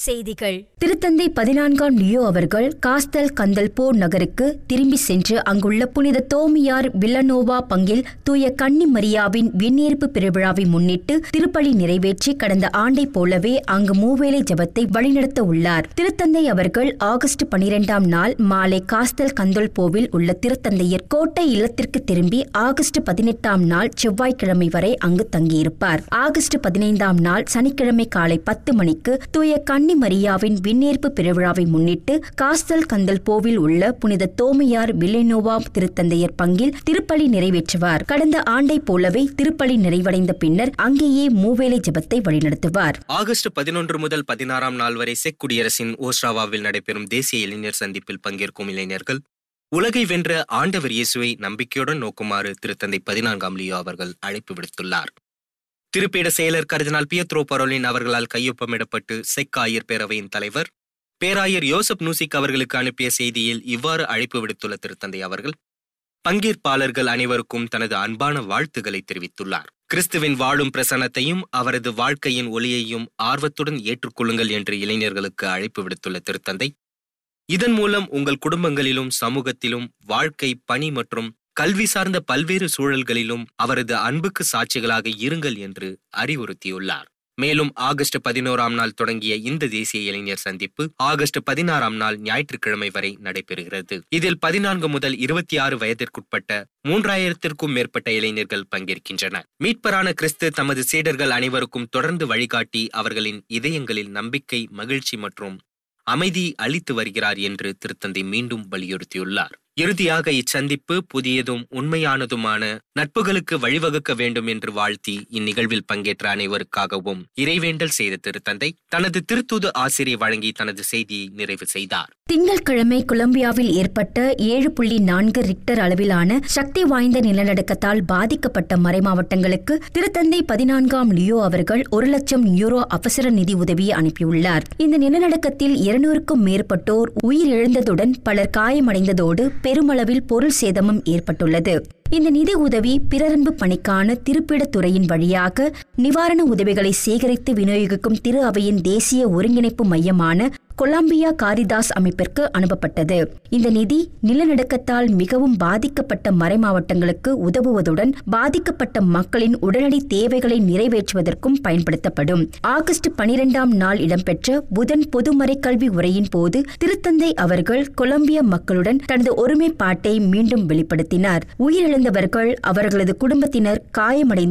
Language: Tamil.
செய்திகள் திருத்தந்தை பதினான்காம் லியோ அவர்கள் காஸ்தல் கந்தல்போ நகருக்கு திரும்பி சென்று அங்குள்ள புனித தோமியார் வில்லனோவா பங்கில் தூய கன்னி மரியாவின் விண்ணேற்பு பெருவிழாவை முன்னிட்டு திருப்பலி நிறைவேற்றி கடந்த ஆண்டைப் போலவே அங்கு மூவேளை ஜபத்தை வழிநடத்த உள்ளார் திருத்தந்தை அவர்கள் ஆகஸ்ட் பனிரெண்டாம் நாள் மாலை காஸ்தல் கந்தல்போவில் உள்ள திருத்தந்தையர் கோட்டை இல்லத்திற்கு திரும்பி ஆகஸ்ட் பதினெட்டாம் நாள் செவ்வாய்க்கிழமை வரை அங்கு தங்கியிருப்பார் ஆகஸ்ட் பதினைந்தாம் நாள் சனிக்கிழமை காலை பத்து மணிக்கு தூய கன்னி மரியாவின் விண்ணேற்பு பெருவிழாவை முன்னிட்டு காஸ்தல் கந்தல்போவில் உள்ள புனித தோமையார் வில்லேனோவா திருத்தந்தையர் பங்கில் திருப்பலி நிறைவேற்றுவார் கடந்த ஆண்டைப் போலவே திருப்பலி நிறைவடைந்த பின்னர் அங்கேயே மூவேளை ஜெபத்தை வழிநடத்துவார் ஆகஸ்ட் பதினொன்று முதல் பதினாறாம் நாள் வரை செக் குடியரசின் ஓஸ்ட்ராவாவில் நடைபெறும் தேசிய இளைஞர் சந்திப்பில் பங்கேற்கும் இளைஞர்கள் உலகை வென்ற ஆண்டவர் இயேசுவை நம்பிக்கையுடன் நோக்குமாறு திருத்தந்தை பதினான்காம் லியோ அவர்கள் அழைப்பு விடுத்துள்ளார் திருப்பீட செயலர் கர்தினால் பியத்ரோ பரோலின் அவர்களால் கையொப்பமிடப்பட்டு செக் ஆயர் பேரவையின் தலைவர் பேராயர் யோசப் நூசிக் அவர்களுக்கு அனுப்பிய செய்தியில் இவ்வாறு அழைப்பு விடுத்துள்ள திருத்தந்தை அவர்கள் பங்கேற்பாளர்கள் அனைவருக்கும் தனது அன்பான வாழ்த்துக்களை தெரிவித்துள்ளார் கிறிஸ்துவின் வாழும் பிரசன்னத்தையும் அவரது வாழ்க்கையின் ஒளியையும் ஆர்வத்துடன் ஏற்றுக்கொள்ளுங்கள் என்று இளைஞர்களுக்கு அழைப்பு விடுத்துள்ள திருத்தந்தை இதன் மூலம் உங்கள் குடும்பங்களிலும் சமூகத்திலும் வாழ்க்கை பணி மற்றும் கல்வி சார்ந்த பல்வேறு சூழல்களிலும் அவரது அன்புக்கு சாட்சிகளாக இருங்கள் என்று அறிவுறுத்தியுள்ளார் மேலும் ஆகஸ்ட் பதினோராம் நாள் தொடங்கிய இந்த தேசிய இளைஞர் சந்திப்பு ஆகஸ்ட் பதினாறாம் நாள் ஞாயிற்றுக்கிழமை வரை நடைபெறுகிறது இதில் பதினான்கு முதல் இருபத்தி ஆறு வயதிற்குட்பட்ட மூன்றாயிரத்திற்கும் மேற்பட்ட இளைஞர்கள் பங்கேற்கின்றனர் மீட்பரான கிறிஸ்து தமது சீடர்கள் அனைவருக்கும் தொடர்ந்து வழிகாட்டி அவர்களின் இதயங்களில் நம்பிக்கை மகிழ்ச்சி மற்றும் அமைதி அளித்து வருகிறார் என்று திருத்தந்தை மீண்டும் வலியுறுத்தியுள்ளார் இறுதியாக இச்சந்திப்பு புதியதும் உண்மையானதுமான நட்புகளுக்கு வழிவகுக்க வேண்டும் என்று வாழ்த்தி இந்நிகழ்வில் பங்கேற்ற அனைவருக்காகவும் இறைவேண்டல் செய்த திருத்தந்தை தனது திருத்தூது ஆசிரியை வழங்கி தனது செய்தியை நிறைவு செய்தார் திங்கட்கிழமை கொலம்பியாவில் ஏற்பட்ட ஏழு புள்ளி நான்கு ரிக்டர் அளவிலான சக்தி வாய்ந்த நிலநடுக்கத்தால் பாதிக்கப்பட்ட மறைமாவட்டங்களுக்கு திருத்தந்தை பதினான்காம் லியோ அவர்கள் ஒரு லட்சம் யூரோ அவசர நிதி உதவியை அனுப்பியுள்ளார் இந்த நிலநடுக்கத்தில் இருநூறுக்கும் மேற்பட்டோர் உயிரிழந்ததுடன் பலர் காயமடைந்ததோடு பெருமளவில் பொருள் சேதமும் ஏற்பட்டுள்ளது இந்த நிதி உதவி பிறரன்பு பணிக்கான திருப்பிடத் துறையின் வழியாக நிவாரண உதவிகளை சேகரித்து விநியோகிக்கும் திரு அவையின் தேசிய ஒருங்கிணைப்பு மையமான கொலம்பியா காரிதாஸ் அமைப்பிற்கு அனுப்பப்பட்டது இந்த நிதி நிலநடுக்கத்தால் மிகவும் பாதிக்கப்பட்ட மறைமாவட்டங்களுக்கு உதவுவதுடன் பாதிக்கப்பட்ட மக்களின் உடனடி தேவைகளை நிறைவேற்றுவதற்கும் பயன்படுத்தப்படும் ஆகஸ்ட் பனிரெண்டாம் நாள் இடம்பெற்ற புதன் பொதுமறை கல்வி உரையின் போது திருத்தந்தை அவர்கள் கொலம்பியா மக்களுடன் தனது ஒருமைப்பாட்டை மீண்டும் வெளிப்படுத்தினார் உயிரிழந்தவர்கள் அவர்களது குடும்பத்தினர் காயமடைந்த